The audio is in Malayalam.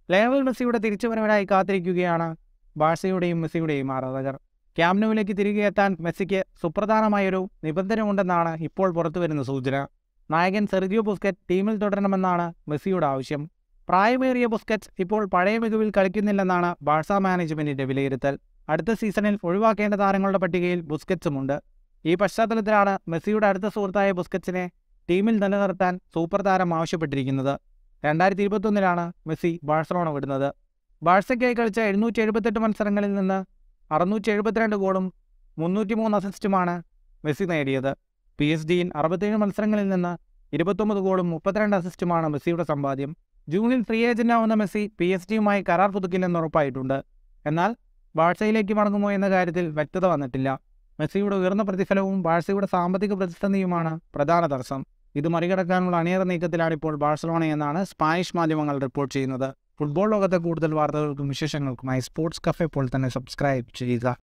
ലയണൽ മെസ്സിയുടെ തിരിച്ചുവരവിനായി കാത്തിരിക്കുകയാണ് ബാഴ്സയുടെയും മെസ്സിയുടെയും ആരാധകർ ക്യാമ്നുവിലേക്ക് തിരികെ എത്താൻ മെസ്സിക്ക് സുപ്രധാനമായൊരു നിബന്ധനയുണ്ടെന്നാണ് ഇപ്പോൾ പുറത്തുവരുന്ന സൂചന നായകൻ സെർജിയോ ബുസ്കറ്റ് ടീമിൽ തുടരണമെന്നാണ് മെസ്സിയുടെ ആവശ്യം പ്രായമേറിയ ബുസ്കറ്റ് ഇപ്പോൾ പഴയ മികവിൽ കളിക്കുന്നില്ലെന്നാണ് ബാഴ്സ മാനേജ്മെന്റിന്റെ വിലയിരുത്തൽ അടുത്ത സീസണിൽ ഒഴിവാക്കേണ്ട താരങ്ങളുടെ പട്ടികയിൽ ബുസ്കറ്റ്സുമുണ്ട് ഈ പശ്ചാത്തലത്തിലാണ് മെസ്സിയുടെ അടുത്ത സുഹൃത്തായ ബുസ്കറ്റ്സിനെ ടീമിൽ നിലനിർത്താൻ സൂപ്പർ താരം ആവശ്യപ്പെട്ടിരിക്കുന്നത് രണ്ടായിരത്തി ഇരുപത്തൊന്നിലാണ് മെസ്സി ബാഴ്സലോണ വിടുന്നത് ബാഴ്സയ്ക്കായി കളിച്ച എഴുന്നൂറ്റി എഴുപത്തെട്ട് മത്സരങ്ങളിൽ നിന്ന് അറുന്നൂറ്റി എഴുപത്തിരണ്ട് ഗോളും മുന്നൂറ്റി മൂന്ന് അസിസ്റ്റുമാണ് മെസ്സി നേടിയത് പി എസ് ഡിയിൽ അറുപത്തേഴ് മത്സരങ്ങളിൽ നിന്ന് ഇരുപത്തൊമ്പത് ഗോളും മുപ്പത്തിരണ്ട് അസിസ്റ്റുമാണ് മെസ്സിയുടെ സമ്പാദ്യം ജൂണിൽ ഫ്രീ ഏജന്റാവുന്ന മെസ്സി പി എസ് ഡിയുമായി കരാർ പുതുക്കില്ലെന്ന് ഉറപ്പായിട്ടുണ്ട് എന്നാൽ ബാഴ്സയിലേക്ക് മടങ്ങുമോ എന്ന കാര്യത്തിൽ വ്യക്തത വന്നിട്ടില്ല മെസ്സിയുടെ ഉയർന്ന പ്രതിഫലവും ബാഴ്സയുടെ സാമ്പത്തിക പ്രതിസന്ധിയുമാണ് പ്രധാന തടസ്സം ഇത് മറികടക്കാനുള്ള അണിയറ നീക്കത്തിലാണ് ഇപ്പോൾ ബാഴ്സലോണ എന്നാണ് സ്പാനിഷ് മാധ്യമങ്ങൾ റിപ്പോർട്ട് ചെയ്യുന്നത് ഫുട്ബോൾ ലോകത്തെ കൂടുതൽ വാർത്തകൾക്കും വിശേഷങ്ങൾക്കുമായി സ്പോർട്സ് കഫേ ഇപ്പോൾ തന്നെ സബ്സ്ക്രൈബ് ചെയ്യുക